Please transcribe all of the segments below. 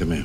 تمام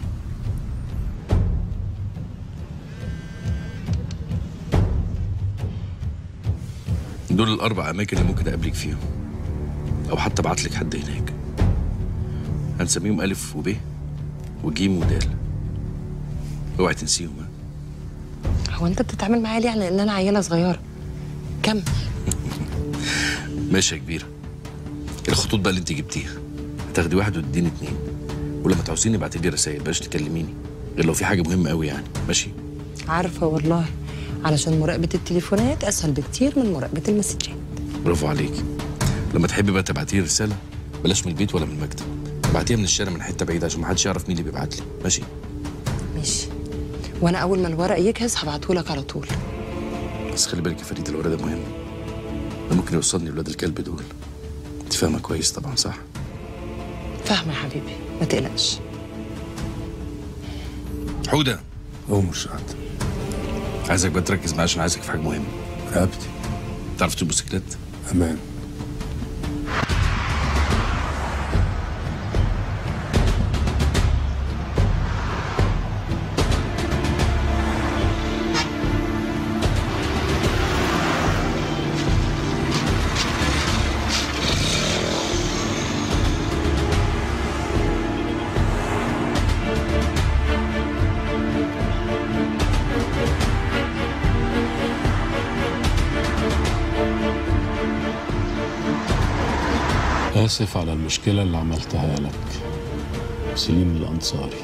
دول الأربع أماكن اللي ممكن أقابلك فيهم أو حتى أبعت لك حد هناك هنسميهم ألف وب وجيم ودال اوعي تنسيهم ها هو انت بتتعامل معايا ليه على ان انا عيله صغيره كمل ماشي يا كبيرة الخطوط بقى اللي انت جبتيها هتاخدي واحد وتديني اتنين ولما تعوزيني ابعتي لي رسايل بلاش تكلميني غير لو في حاجة مهمة قوي يعني ماشي عارفه والله علشان مراقبه التليفونات اسهل بكتير من مراقبه المسجات برافو عليكي لما تحبي بقى تبعتي لي رسالة بلاش من البيت ولا من المكتب ابعتيها من الشارع من حتة بعيدة عشان ما حدش يعرف مين اللي بيبعت لي ماشي ماشي وانا اول ما الورق يجهز هبعته لك على طول بس خلي بالك يا فريد الولد ده مهم ده ممكن يوصلني لولاد الكلب دول انت فاهمة كويس طبعا صح فاهمه يا حبيبي ما تقلقش حودة هو مش سعد عايزك بقى تركز معايا عشان عايزك في حاجة مهمة رقبتي تعرف تسوق موتوسيكلات امان آسف على المشكلة اللي عملتها لك سليم الأنصاري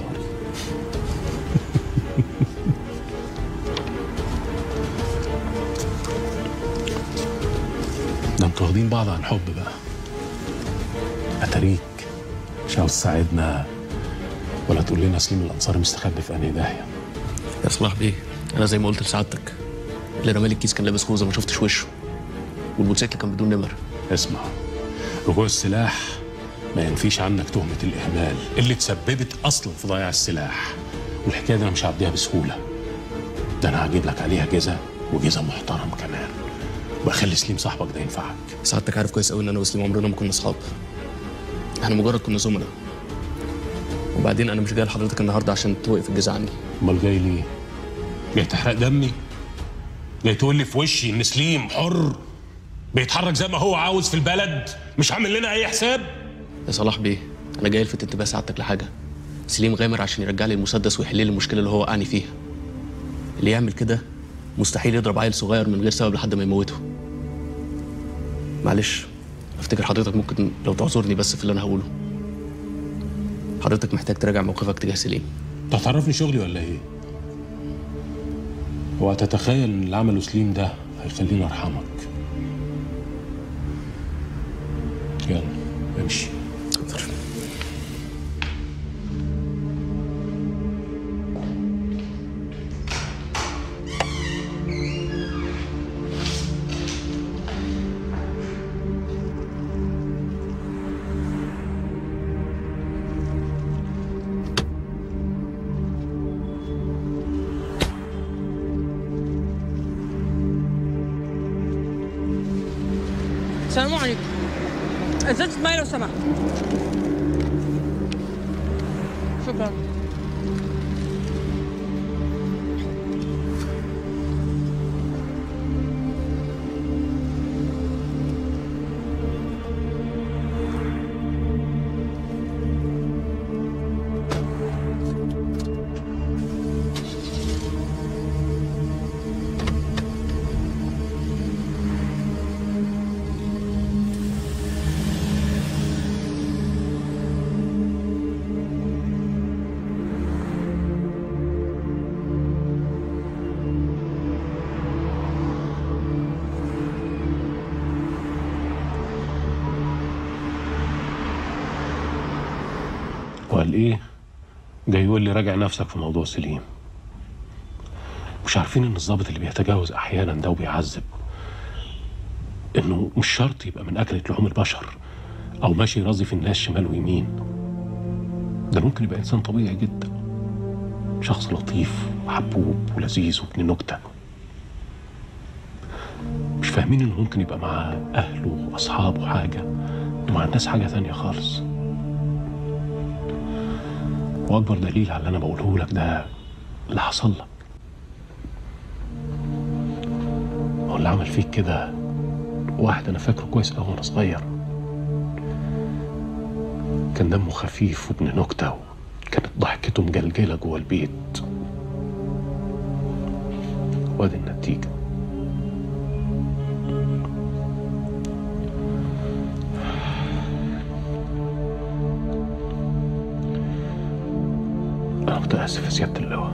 ده انتوا واخدين بعض عن حب بقى أتاريك مش عاوز تساعدنا ولا تقول لنا سليم الأنصاري مستخبي في أنهي داهية يا صلاح بيه انا زي ما قلت لسعادتك اللي رمالي الكيس كان لابس خوذه ما شفتش وشه والموتوسيكل كان بدون نمر اسمع رجوع السلاح ما ينفيش عنك تهمة الإهمال اللي تسببت أصلا في ضياع السلاح والحكاية دي أنا مش هعديها بسهولة ده أنا هجيب لك عليها جزا وجزا محترم كمان وأخلي سليم صاحبك ده ينفعك سعادتك عارف كويس قوي ان انا وسليم عمرنا ما كنا اصحاب احنا مجرد كنا زملاء وبعدين انا مش جاي لحضرتك النهارده عشان توقف الجزا عني أمال جاي ليه؟ جاي تحرق دمي؟ جاي تقول لي في وشي إن سليم حر بيتحرك زي ما هو عاوز في البلد مش عامل لنا أي حساب؟ يا صلاح بيه انا جاي الفت انتباه سعادتك لحاجه سليم غامر عشان يرجع لي المسدس ويحل لي المشكله اللي هو وقعني فيها اللي يعمل كده مستحيل يضرب عيل صغير من غير سبب لحد ما يموته معلش افتكر حضرتك ممكن لو تعذرني بس في اللي انا هقوله حضرتك محتاج تراجع موقفك تجاه سليم أنت هتعرفني شغلي ولا إيه؟ هو تتخيل إن اللي عمله سليم ده هيخليني أرحمك يلا امشي السلام عليكم ازازة مية لو سمحت شكرا وقال ايه جاي يقول لي راجع نفسك في موضوع سليم مش عارفين ان الضابط اللي بيتجاوز احيانا ده وبيعذب انه مش شرط يبقى من اكلة لحوم البشر او ماشي يرازي في الناس شمال ويمين ده ممكن يبقى انسان طبيعي جدا شخص لطيف وحبوب ولذيذ وابن نكته مش فاهمين انه ممكن يبقى مع اهله واصحابه حاجه ومع الناس حاجه ثانيه خالص واكبر دليل على اللي انا بقوله لك ده اللي حصل لك هو اللي عمل فيك كده واحد انا فاكره كويس قوي وانا صغير كان دمه خفيف وابن نكته كانت ضحكته مجلجله جوه البيت وادي النتيجه أنا متأسف يا سيادة اللواء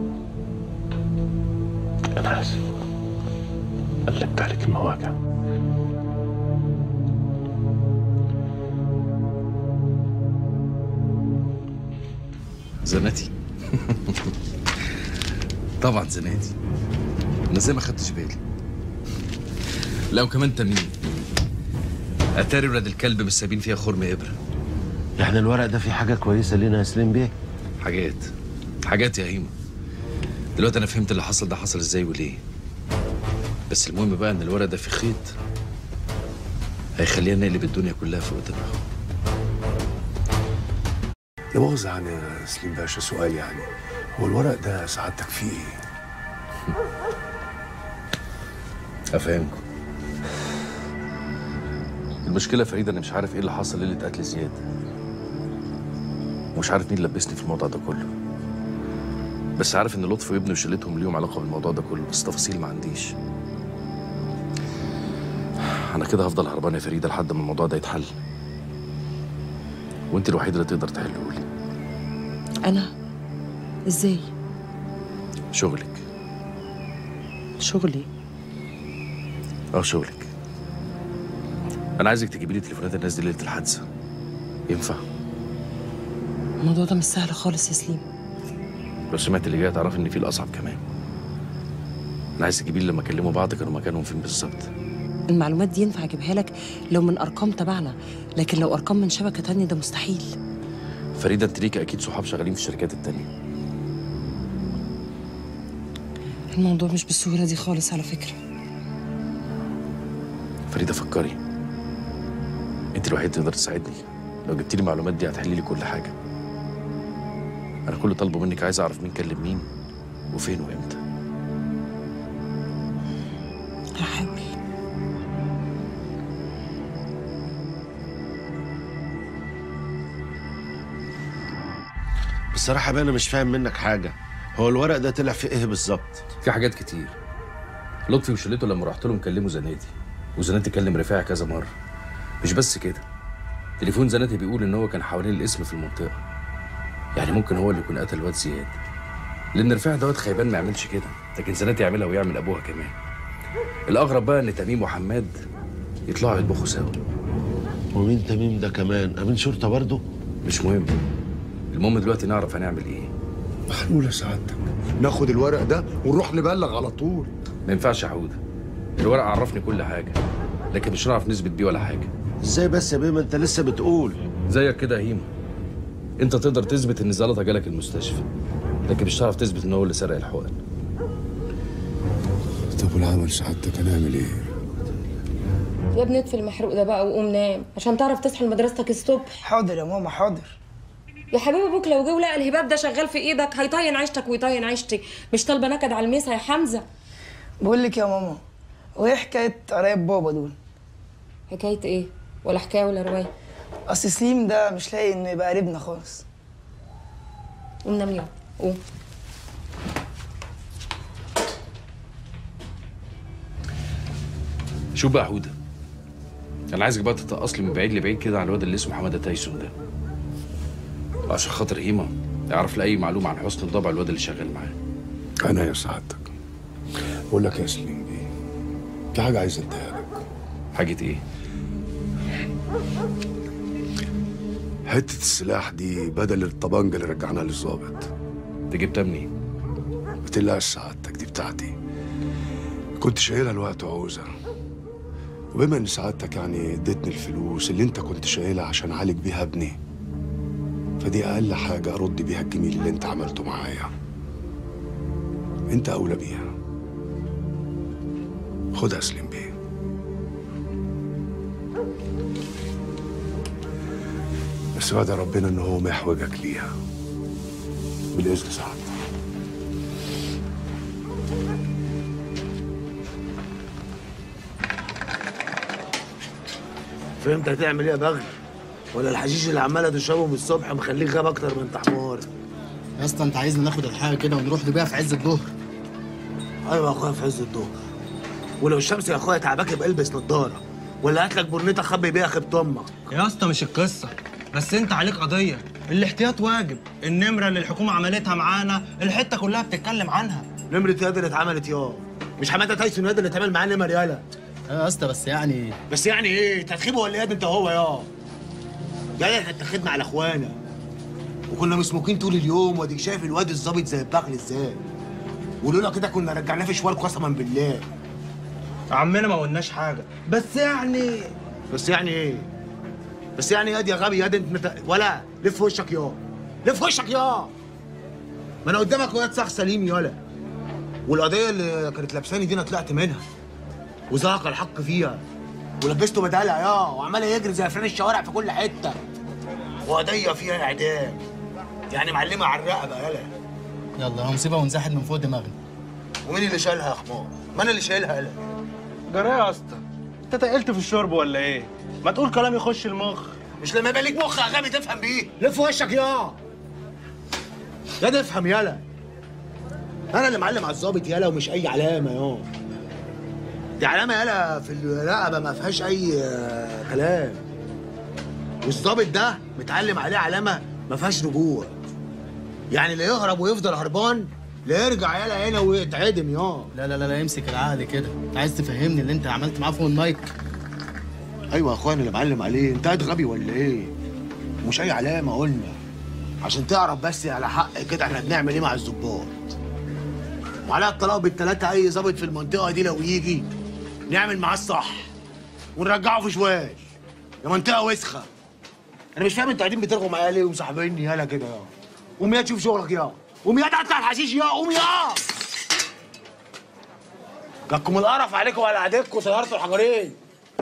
أنا آسف قلبت عليك المواجع زناتي طبعا زناتي انا زي ما خدتش بالي لا وكمان تميم اتاري ولاد الكلب مش سايبين فيها خرم ابره يعني الورق ده فيه حاجة كويسة لينا يا سليم بيه حاجات حاجات يا هيما دلوقتي انا فهمت اللي حصل ده حصل ازاي وليه بس المهم بقى ان الورق ده فيه خيط هيخلينا نقلب الدنيا كلها فوق دماغه لا مؤاخذة يعني يا سليم باشا سؤال يعني هو الورق ده سعادتك فيه ايه؟ افهمكم المشكله يا فريده انا مش عارف ايه اللي حصل ليله قتل زياد ومش عارف مين لبسني في الموضوع ده كله بس عارف ان لطفي وابنه وشلتهم ليهم علاقه بالموضوع ده كله بس تفاصيل ما عنديش انا كده هفضل هربان يا فريده لحد ما الموضوع ده يتحل وانت الوحيده اللي تقدر تحله لي انا ازاي شغلك شغلي اه شغلك انا عايزك تجيبي لي تليفونات الناس دي ليله الحادثه ينفع الموضوع ده مش سهل خالص يا سليم لو سمعت اللي جاي تعرف ان في الاصعب كمان انا عايز تجيبي لي لما كلموا بعض كانوا مكانهم فين بالظبط المعلومات دي ينفع اجيبها لك لو من ارقام تبعنا لكن لو ارقام من شبكه تانية ده مستحيل فريده انت ليكي اكيد صحاب شغالين في الشركات التانية الموضوع مش بالسهوله دي خالص على فكره فريده فكري انت الوحيده تقدر تساعدني لو جبت لي المعلومات دي هتحلي لي كل حاجه انا كل طالبه منك عايز اعرف مين كلم مين وفين وامتى هحاول بصراحة بقى أنا مش فاهم منك حاجة هو الورق ده طلع فيه إيه بالظبط؟ في حاجات كتير لطفي وشلته لما رحت لهم كلموا زناتي وزناتي كلم رفاعي كذا مره مش بس كده تليفون زناتي بيقول ان هو كان حوالين الاسم في المنطقه يعني ممكن هو اللي يكون قتل الواد زياد لان رفاعي دوت خيبان ما يعملش كده لكن زناتي يعملها ويعمل ابوها كمان الاغرب بقى ان تميم وحماد يطلعوا يطبخوا سوا ومين تميم ده كمان؟ أمين شرطة برضه؟ مش مهم المهم دلوقتي نعرف هنعمل ايه محلول يا سعادتك ناخد الورق ده ونروح نبلغ على طول ما ينفعش يا حوده الورق عرفني كل حاجه لكن مش هنعرف نثبت بيه ولا حاجه إزاي بس يا بيه ما أنت لسه بتقول زيك كده يا هيما انت تقدر تثبت ان زلطه جالك المستشفى لكن مش هتعرف تثبت ان هو اللي سرق الحقن طب والعمل سعادتك هنعمل ايه؟ يا ابني اطفي المحروق ده بقى وقوم نام عشان تعرف تصحى لمدرستك الصبح حاضر يا ماما حاضر يا حبيبي ابوك لو جه ولقى الهباب ده شغال في ايدك هيطين عيشتك ويطين عيشتي مش طالبه نكد على الميسا يا حمزه بقول لك يا ماما وايه حكايه قرايب بابا دول حكايه ايه ولا حكايه ولا روايه اصل سليم ده مش لاقي انه يبقى قريبنا خالص قوم نام يلا قوم شوف بقى يا حوده انا عايزك بقى تتقص لي من بعيد لبعيد كده على الواد اللي اسمه حماده تايسون ده عشان خاطر هيما يعرف لي اي معلومه عن حسن الضبع الواد اللي شغال معاه انا يا سعادتك بقول لك يا سليم بيه في حاجه عايز اديها لك حاجه ايه حته السلاح دي بدل الطبنجه اللي رجعناها للظابط انت جبتها منين ما تقلقش سعادتك دي بتاعتي كنت شايلها الوقت عوزة وبما ان سعادتك يعني اديتني الفلوس اللي انت كنت شايلها عشان اعالج بيها ابني فدي اقل حاجه ارد بيها الجميل اللي انت عملته معايا انت اولى بيها خدها يا سليم بيه بس وعد ربنا ان هو ما يحوجك ليها بالاذن سعادتك فهمت هتعمل ايه يا بغل ولا الحشيش اللي عماله تشربه من الصبح مخليك غاب اكتر من انت حمار يا اسطى انت عايزنا ناخد الحاجه كده ونروح نبيعها في عز الظهر ايوه يا اخويا في عز الظهر ولو الشمس يا اخويا تعباك يبقى البس نضاره ولا هات لك برنيطه خبي بيها خيبه امك يا اسطى مش القصه بس انت عليك قضيه الاحتياط واجب النمره اللي الحكومه عملتها معانا الحته كلها بتتكلم عنها نمرة ياد اللي اتعملت يا مش حماده تايسون ياد اللي اتعمل معاه نمر يالا يا اسطى بس يعني بس يعني ايه تدخيبه ولا ياد انت هو يا يا احنا اتخذنا على اخوانا وكنا مسموكين طول اليوم واديك شايف الواد الظابط زي البغل ازاي ولولا كده كنا رجعناه في شوال قسما بالله عمنا ما قلناش حاجه بس يعني بس يعني ايه بس يعني ياد يا غبي ياد انت مت... ولا لف وشك يا لف وشك يا ما انا قدامك واد صح سليم يالا والقضيه اللي كانت لابساني دي انا طلعت منها وزهق الحق فيها ولبسته بدالها يا وعمال يجري زي فران الشوارع في كل حته وقضيه فيها اعدام يعني معلمه على الرقبه يالا يلا هنسيبها ونزحد من فوق دماغنا ومين اللي شايلها يا حمار؟ ما انا اللي شايلها يالا جرى يا اسطى انت تقلت في الشرب ولا ايه ما تقول كلام يخش المخ مش لما يبقى ليك مخ يا غبي تفهم بيه لف وشك يا يا ده افهم يالا انا اللي معلم على الظابط يالا ومش اي علامه يا دي علامه يالا في الرقبه ما فيهاش اي آه، كلام والظابط ده متعلم عليه علامه ما فيهاش رجوع يعني لا يهرب ويفضل هربان لا يرجع يالا هنا ويتعدم يا لا لا لا لا امسك العقل كده انت عايز تفهمني اللي انت عملت معاه فوق المايك ايوه يا اخوان اللي معلم عليه انت قاعد غبي ولا ايه مش اي علامه قلنا عشان تعرف بس على حق كده احنا بنعمل ايه مع الظباط وعلى الطلاق بالتلاته اي ظابط في المنطقه دي لو يجي نعمل معاه الصح ونرجعه في شوال يا منطقه وسخه انا مش فاهم انتوا قاعدين بترغوا معايا ليه ومصاحبيني يالا كده يا قوم يا تشوف شغلك يا قوم يا تقطع الحشيش يا قوم يا جاكم القرف عليكم وعلى عادتكم طيرتوا الحجرين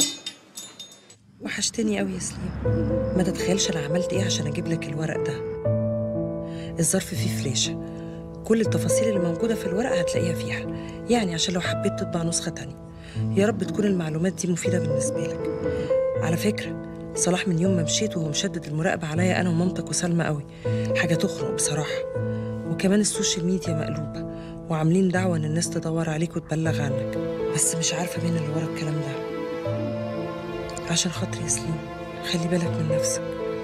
وحشتني قوي يا سليم ما تتخيلش انا عملت ايه عشان اجيب لك الورق ده الظرف فيه فلاشه كل التفاصيل اللي موجوده في الورقه هتلاقيها فيها يعني عشان لو حبيت تطبع نسخه تانية يا رب تكون المعلومات دي مفيده بالنسبه لك على فكره صلاح من يوم ما مشيت وهو مشدد المراقبه عليا انا ومامتك وسلمى قوي حاجه تخنق بصراحه وكمان السوشيال ميديا مقلوبه وعاملين دعوه ان الناس تدور عليك وتبلغ عنك بس مش عارفه مين اللي ورا الكلام ده عشان خاطري يا سليم خلي بالك من نفسك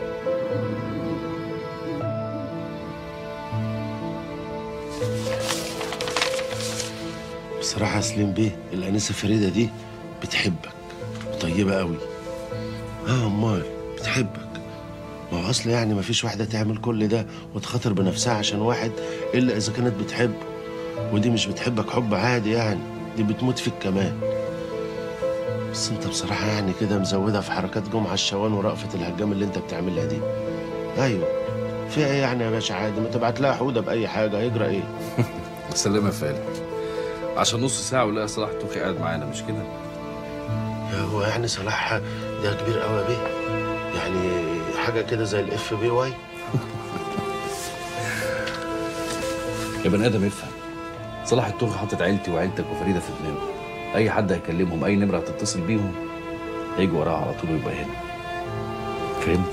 بصراحة يا سليم بيه الأنسة فريدة دي بتحبك طيبة قوي اه أمال بتحبك ما هو أصل يعني ما فيش واحدة تعمل كل ده وتخاطر بنفسها عشان واحد إلا إذا كانت بتحبه ودي مش بتحبك حب عادي يعني دي بتموت فيك كمان بس انت بصراحة يعني كده مزودها في حركات جمعة الشوان ورأفة الهجام اللي انت بتعملها دي ايوه فيها ايه يعني يا باشا عادي ما تبعت لها حودة بأي حاجة هيجرى ايه سلام يا فالح عشان نص ساعة ولا صلاح توخي قاعد معانا مش كده؟ يا هو يعني صلاح ده كبير قوي يا بيه يعني حاجة كده زي الاف بي واي يا بني آدم افهم صلاح التوخي حاطط عيلتي وعيلتك وفريدة في دماغه أي حد هيكلمهم أي نمرة هتتصل بيهم هيجوا وراها على طول ويبقى هنا فهمت؟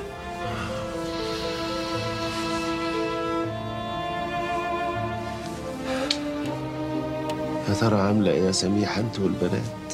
يا ترى عاملة ايه يا سميحة انت والبنات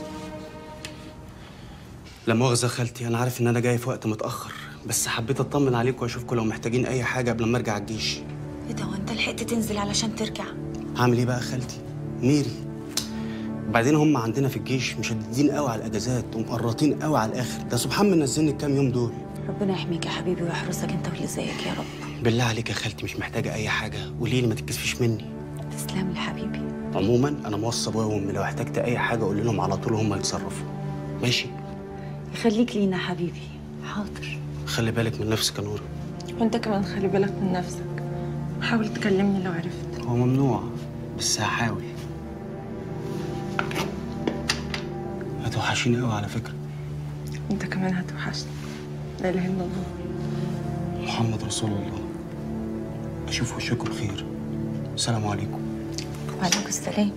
لا مؤاخذة خالتي أنا عارف إن أنا جاي في وقت متأخر بس حبيت أطمن عليكم وأشوفكم لو محتاجين أي حاجة قبل ما أرجع الجيش ايه ده وانت لحقت تنزل علشان ترجع هعمل إيه بقى يا خالتي؟ ميري بعدين هم عندنا في الجيش مشددين قوي على الأجازات ومقرطين قوي على الآخر ده سبحان منزلني الكام يوم دول ربنا يحميك يا حبيبي ويحرسك انت واللي زيك يا رب بالله عليك يا خالتي مش محتاجة أي حاجة قولي لي ما تتكسفيش مني تسلم لي حبيبي عموما أنا موصى أبويا وأمي لو احتجت أي حاجة قول لهم على طول هم يتصرفوا ماشي يخليك لينا حبيبي حاضر خلي بالك من نفسك يا نورة وانت كمان خلي بالك من نفسك حاول تكلمني لو عرفت هو ممنوع بس هحاول هتوحشيني قوي على فكرة انت كمان هتوحشني لا اله الا الله محمد رسول الله أشوف وشكم خير السلام عليكم وعليكم السلام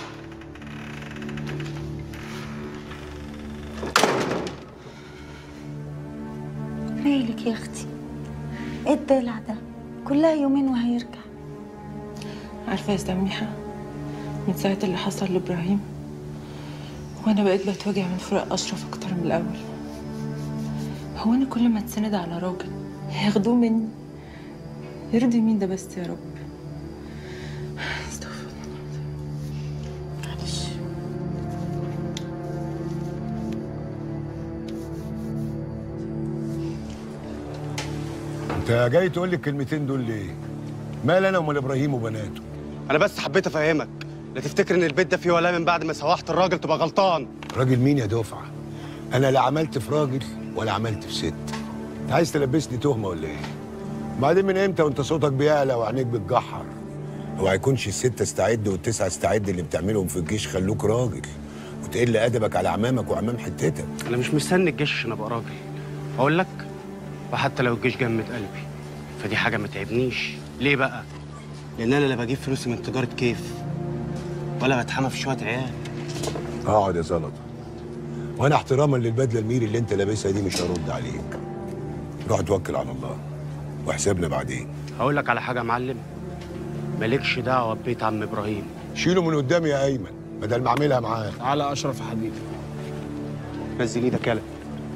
مالك يا اختي ايه الدلع ده كلها يومين وهيرجع عارفة يا سميحة من ساعة اللي حصل لإبراهيم وأنا بقيت بتوجع من فراق أشرف أكتر من الأول هو أنا كل ما اتسند على راجل هياخدوه مني يرضي مين ده بس يا رب استغفر الله معلش انت جاي تقول لي الكلمتين دول ليه؟ مال انا ومال ابراهيم وبناته انا بس حبيت افهمك لا تفتكر ان البيت ده فيه ولا من بعد ما سوحت الراجل تبقى غلطان راجل مين يا دفعه؟ انا لا عملت في راجل ولا عملت في ست انت عايز تلبسني تهمه ولا ايه؟ وبعدين من امتى وانت صوتك بيعلى وعينيك بتجحر؟ هو هيكونش الستة استعد والتسعة استعد اللي بتعملهم في الجيش خلوك راجل وتقل ادبك على عمامك وعمام حتتك انا مش مستني الجيش عشان ابقى راجل اقول لك وحتى لو الجيش جمد قلبي فدي حاجه ما تعبنيش ليه بقى لان انا لا بجيب فلوسي من تجاره كيف ولا بتحمى في شويه عيال اقعد يا زلطه وانا احتراما للبدله الميري اللي انت لابسها دي مش هرد عليك روح توكل على الله وحسابنا بعدين هقول لك على حاجه يا معلم مالكش دعوه ببيت عم ابراهيم شيله من قدامي يا ايمن بدل ما اعملها معاه على اشرف يا حبيبي نزل ايدك يلا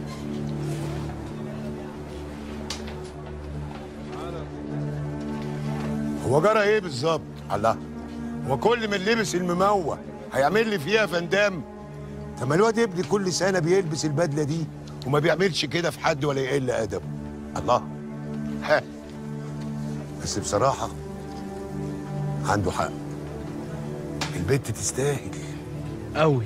هو جرى ايه بالظبط الله هو كل من لبس المموه هيعمل لي فيها فندام طب ما الواد ابني كل سنه بيلبس البدله دي وما بيعملش كده في حد ولا يقل ادبه الله ها بس بصراحه عنده حق البت تستاهل قوي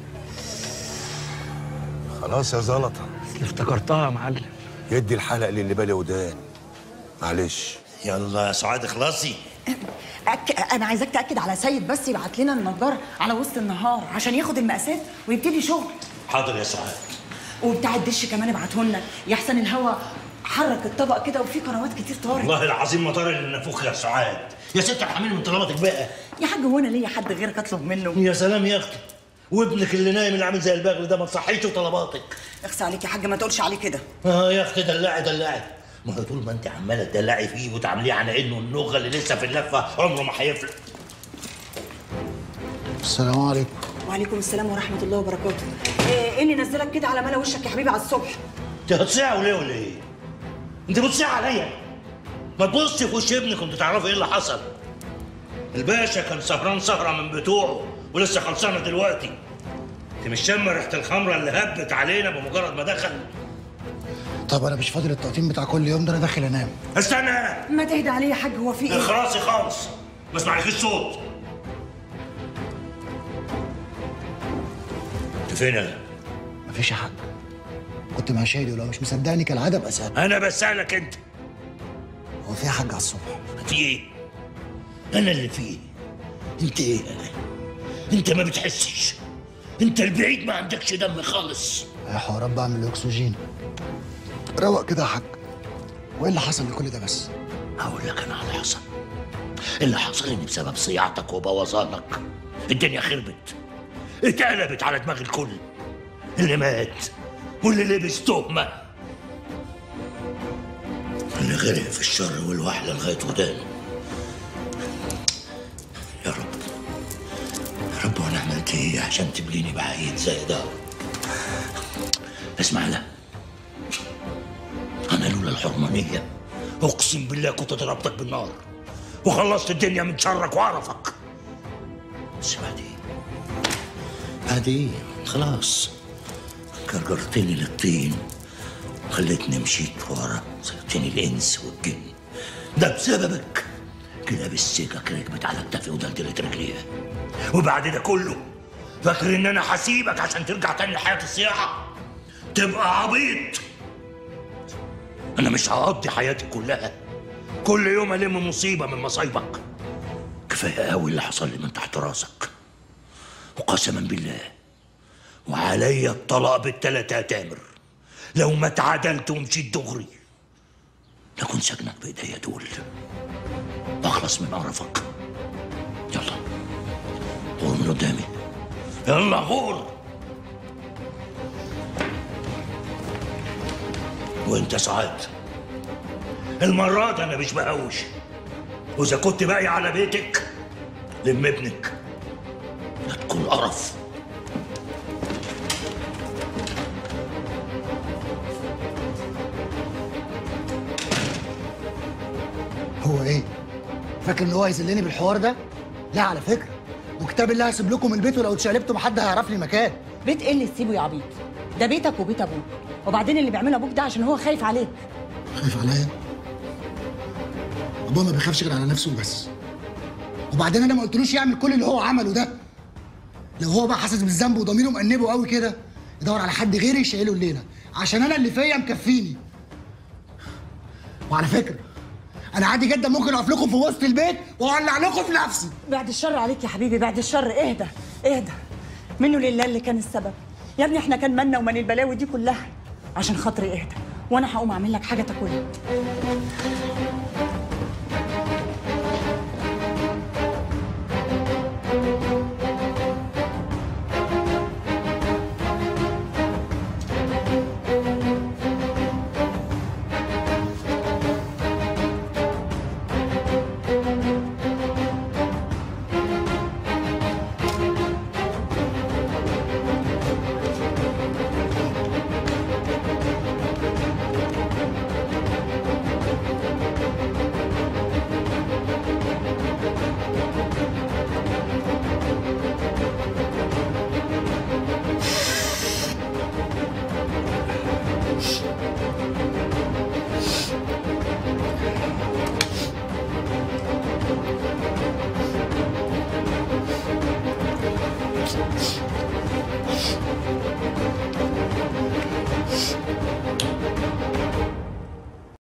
خلاص يا زلطه افتكرتها يا معلم يدي الحلق للي بالي ودان معلش يلا يا سعاد اخلصي أك... انا عايزاك تاكد على سيد بس يبعت لنا النجار على وسط النهار عشان ياخد المقاسات ويبتدي شغل حاضر يا سعاد وبتاع الدش كمان ابعته لنا يحسن الهوا حرك الطبق كده وفي قنوات كتير طارت والله العظيم ما طار الا نافوخ يا سعاد يا ست ارحميني من طلباتك بقى يا حاج هو انا ليا حد غيرك اطلب منه يا سلام يا اختي وابنك اللي نايم اللي عامل زي البغل ده ما تصحيش طلباتك اخسى عليك يا حاج ما تقولش عليه كده اه يا اختي دلعي دلعي ما هو طول ما انت عماله تدلعي فيه وتعامليه على انه النغه اللي لسه في اللفه عمره ما هيفلق السلام عليكم وعليكم السلام ورحمه الله وبركاته ايه إيه اللي نزلك كده على ملا وشك يا حبيبي على الصبح انت هتصيع ولا ولا ايه؟ انت بتصيع عليا ما تبصي في وش ابنك كنت تعرفي ايه اللي حصل الباشا كان سهران سهره من بتوعه ولسه خلصانه دلوقتي انت مش شامه ريحه الخمره اللي هبت علينا بمجرد ما دخل طب انا مش فاضل التقطيم بتاع كل يوم ده انا داخل انام استنى ما تهدى عليه يا حاج هو في ايه اخرسي خالص ما اسمعلكيش صوت انت فين يا مفيش يا حاج كنت مع شادي ولو مش مصدقني كالعاده ابقى اسال انا بسالك انت هو في يا حاج على الصبح في ايه انا اللي فيه انت ايه انت ما بتحسش انت البعيد ما عندكش دم خالص يا حوارات بعمل اكسجين روق كده يا حاج وايه اللي حصل لكل ده بس هقول لك انا على اللي حصل اللي حصل ان بسبب صياعتك وبوظانك الدنيا خربت اتقلبت على دماغ الكل اللي مات واللي لبس تهمه اللي غرق في الشر والوحله لغايه ودانه يا رب يا رب وانا عملت ايه عشان تبليني بعيد زي ده اسمع لا انا لولا الحرمانيه اقسم بالله كنت ضربتك بالنار وخلصت الدنيا من شرك وعرفك بس بعدين بعدين خلاص كرجرتني للطين خلتني مشيت ورا سبتني الانس والجن ده بسببك كده بالسكك ركبت على كتفي ودلدلت رجليها وبعد ده كله فاكر ان انا هسيبك عشان ترجع تاني لحياه السياحه تبقى عبيط انا مش هقضي حياتي كلها كل يوم الم مصيبه من مصايبك كفايه قوي اللي حصل لي من تحت راسك وقسما بالله وعليا الطلاق بالتلاتة تامر لو ما اتعدلت ومشيت دغري لكن سجنك بايديا دول واخلص من قرفك غور من قدامي يلا غور وانت سعاد المرة دي انا مش بهوش واذا كنت باقي على بيتك لم ابنك لا تكون قرف هو ايه؟ فاكر ان هو هيذلني بالحوار ده؟ لا على فكره وكتاب الله هسيب لكم البيت ولو اتشقلبتوا محد هيعرف لي مكان بيت ايه اللي تسيبه يا عبيط ده بيتك وبيت ابوك وبعدين اللي بيعمله ابوك ده عشان هو خايف عليك خايف عليا ابويا ما بيخافش غير على نفسه وبس وبعدين انا ما قلتلوش يعمل كل اللي هو عمله ده لو هو بقى حاسس بالذنب وضميره مأنبه قوي كده يدور على حد غيري يشيله الليله عشان انا اللي فيا مكفيني وعلى فكره انا عادي جدا ممكن اقف لكم في وسط البيت واولع لكم في نفسي بعد الشر عليك يا حبيبي بعد الشر اهدى اهدى منه لله اللي كان السبب يا ابني احنا كان منا ومن البلاوي دي كلها عشان خاطري اهدى وانا هقوم اعمل لك حاجه تاكلها